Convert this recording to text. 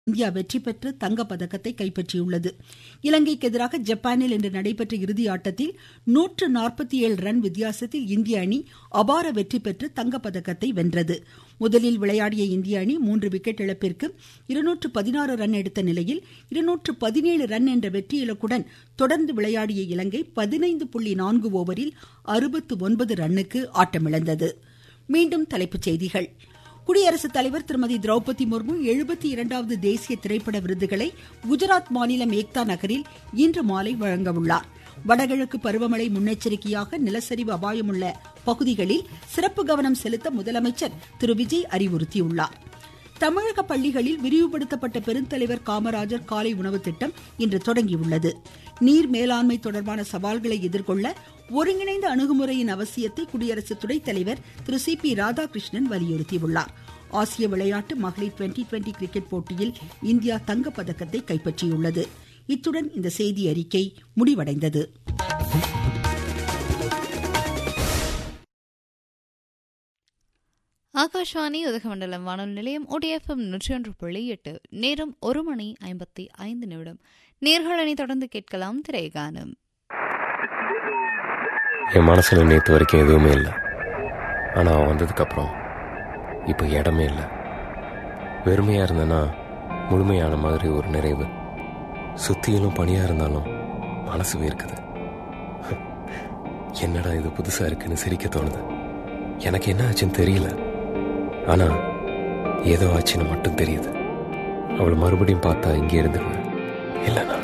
India வெற்றி பெற்று தங்கப்பதக்கத்தை கைப்பற்றியுள்ளது இலங்கைக்கு எதிராக ஜப்பானில் இன்று நடைபெற்ற இறுதி ஆட்டத்தில் நூற்று நாற்பத்தி ஏழு ரன் வித்தியாசத்தில் இந்திய அணி அபார வெற்றி பெற்று தங்கப்பதக்கத்தை வென்றது முதலில் விளையாடிய இந்திய அணி மூன்று விக்கெட் இழப்பிற்கு இருநூற்று பதினாறு ரன் எடுத்த நிலையில் இருநூற்று பதினேழு ரன் என்ற வெற்றி இலக்குடன் தொடர்ந்து விளையாடிய இலங்கை பதினைந்து புள்ளி நான்கு ஓவரில் அறுபத்து ஒன்பது ரன்னுக்கு ஆட்டமிழந்தது மீண்டும் தலைப்புச் செய்திகள் குடியரசுத் தலைவர் திருமதி திரௌபதி முர்மு எழுபத்தி இரண்டாவது தேசிய திரைப்பட விருதுகளை குஜராத் மாநிலம் ஏக்தா நகரில் இன்று மாலை வழங்க உள்ளார் வடகிழக்கு பருவமழை முன்னெச்சரிக்கையாக நிலச்சரிவு அபாயமுள்ள பகுதிகளில் சிறப்பு கவனம் செலுத்த முதலமைச்சர் திரு விஜய் அறிவுறுத்தியுள்ளார் தமிழக பள்ளிகளில் விரிவுபடுத்தப்பட்ட பெருந்தலைவர் காமராஜர் காலை உணவு திட்டம் இன்று தொடங்கியுள்ளது நீர் மேலாண்மை தொடர்பான சவால்களை எதிர்கொள்ள ஒருங்கிணைந்த அணுகுமுறையின் அவசியத்தை குடியரசு துணைத் தலைவர் திரு சி பி ராதாகிருஷ்ணன் வலியுறுத்தியுள்ளார் ஆசிய விளையாட்டு மகளிர் டுவெண்டி டுவெண்டி கிரிக்கெட் போட்டியில் இந்தியா தங்கப்பதக்கத்தை கைப்பற்றியுள்ளது இத்துடன் இந்த செய்தி அறிக்கை முடிவடைந்தது ஆகாஷ்வாணி உதகமண்டலம் வானொலி நிலையம் ஒடிஎஃப்எம் நூற்றி ஒன்று புள்ளி எட்டு நேரம் ஒரு மணி ஐம்பத்தி ஐந்து நிமிடம் நேர்களை தொடர்ந்து கேட்கலாம் திரைகானம் என் மனசில் நேற்று வரைக்கும் எதுவுமே இல்லை ஆனால் அவன் வந்ததுக்கப்புறம் இப்போ இடமே இல்லை வெறுமையாக இருந்தேன்னா முழுமையான மாதிரி ஒரு நிறைவு சுத்தியிலும் பணியாக இருந்தாலும் மனசு வேர்க்குது என்னடா இது புதுசாக இருக்குன்னு சிரிக்க தோணுது எனக்கு என்ன ஆச்சுன்னு தெரியல ஆனால் ஏதோ ஆச்சுன்னு மட்டும் தெரியுது அவளை மறுபடியும் பார்த்தா இங்கே இருந்துருவேன் இல்லைனா